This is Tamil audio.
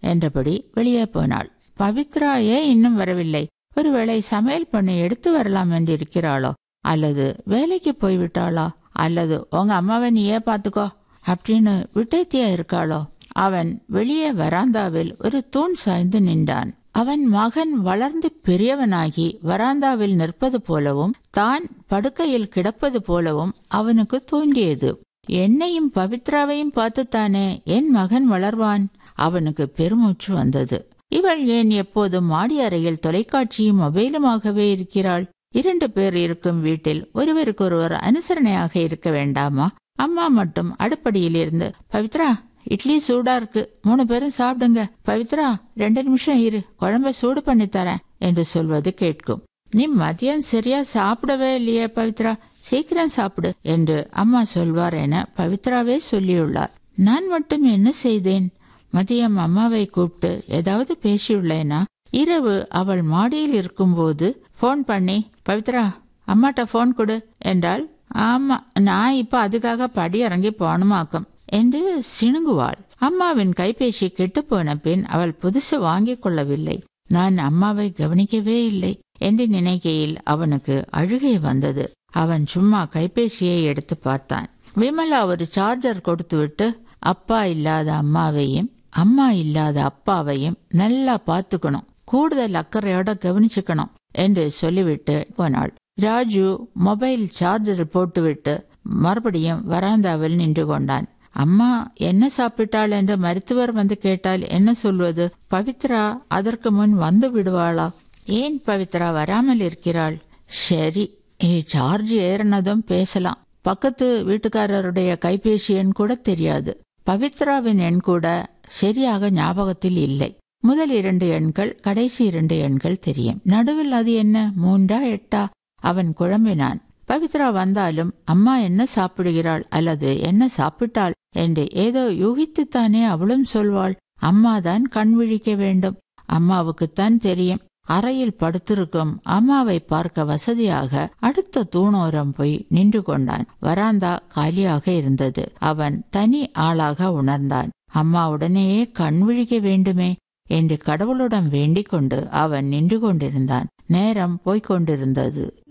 என்றபடி வெளியே போனாள் பவித்ரா ஏன் இன்னும் வரவில்லை ஒருவேளை சமையல் பண்ணி எடுத்து வரலாம் என்று இருக்கிறாளோ அல்லது வேலைக்கு போய்விட்டாளா அல்லது உங்க அம்மாவை நீயே பாத்துக்கோ அப்படின்னு விட்டேத்தியா இருக்காளோ அவன் வெளியே வராந்தாவில் ஒரு தூண் சாய்ந்து நின்றான் அவன் மகன் வளர்ந்து பெரியவனாகி வராந்தாவில் நிற்பது போலவும் தான் படுக்கையில் கிடப்பது போலவும் அவனுக்கு தோன்றியது என்னையும் பவித்ராவையும் பார்த்துத்தானே என் மகன் வளர்வான் அவனுக்கு பெருமூச்சு வந்தது இவள் ஏன் எப்போதும் மாடி அறையில் தொலைக்காட்சியும் மொபைலுமாகவே இருக்கிறாள் இரண்டு பேர் இருக்கும் வீட்டில் ஒருவருக்கொருவர் அனுசரணையாக இருக்க வேண்டாமா அம்மா மட்டும் அடுப்படியில் இருந்து பவித்ரா இட்லி சூடா இருக்கு மூணு பேரும் சாப்பிடுங்க பவித்ரா ரெண்டு நிமிஷம் இரு குழம்ப சூடு பண்ணி தரேன் என்று சொல்வது கேட்கும் நீ மதியம் சரியா சாப்பிடவே இல்லையே பவித்ரா சீக்கிரம் சாப்பிடு என்று அம்மா சொல்வார் என பவித்ராவே சொல்லியுள்ளார் நான் மட்டும் என்ன செய்தேன் மதியம் அம்மாவை கூப்பிட்டு ஏதாவது பேசியுள்ளேனா இரவு அவள் மாடியில் இருக்கும்போது போன் பண்ணி பவித்ரா அம்மாட்ட போன் கொடு என்றால் ஆமா நான் இப்ப அதுக்காக படி இறங்கி போகணுமாக்கும் என்று சிணுங்குவாள் அம்மாவின் கைபேசி கெட்டு போன பின் அவள் புதுசு வாங்கிக் கொள்ளவில்லை நான் அம்மாவை கவனிக்கவே இல்லை என்று நினைக்கையில் அவனுக்கு அழுகை வந்தது அவன் சும்மா கைபேசியை எடுத்து பார்த்தான் விமலா ஒரு சார்ஜர் கொடுத்துவிட்டு அப்பா இல்லாத அம்மாவையும் அம்மா இல்லாத அப்பாவையும் நல்லா பார்த்துக்கணும் கூடுதல் அக்கறையோட கவனிச்சுக்கணும் என்று சொல்லிவிட்டு போனாள் ராஜு மொபைல் சார்ஜர் போட்டுவிட்டு மறுபடியும் வராந்தாவில் நின்று கொண்டான் அம்மா என்ன சாப்பிட்டாள் என்று மருத்துவர் வந்து கேட்டால் என்ன சொல்வது பவித்ரா அதற்கு முன் வந்து விடுவாளா ஏன் பவித்ரா வராமல் இருக்கிறாள் சரி சார்ஜ் ஏறினதும் பேசலாம் பக்கத்து வீட்டுக்காரருடைய கைபேசி எண் கூட தெரியாது பவித்ராவின் எண் கூட சரியாக ஞாபகத்தில் இல்லை முதல் இரண்டு எண்கள் கடைசி இரண்டு எண்கள் தெரியும் நடுவில் அது என்ன மூன்றா எட்டா அவன் குழம்பினான் பவித்ரா வந்தாலும் அம்மா என்ன சாப்பிடுகிறாள் அல்லது என்ன சாப்பிட்டாள் என்று ஏதோ யூகித்துத்தானே அவளும் சொல்வாள் அம்மாதான் கண் விழிக்க வேண்டும் அம்மாவுக்குத்தான் தெரியும் அறையில் படுத்திருக்கும் அம்மாவை பார்க்க வசதியாக அடுத்த தூணோரம் போய் நின்று கொண்டான் வராந்தா காலியாக இருந்தது அவன் தனி ஆளாக உணர்ந்தான் அம்மா உடனேயே கண் விழிக்க வேண்டுமே என்று கடவுளிடம் வேண்டிக் கொண்டு அவன் நின்று கொண்டிருந்தான் நேரம் போய்க் கொண்டிருந்தது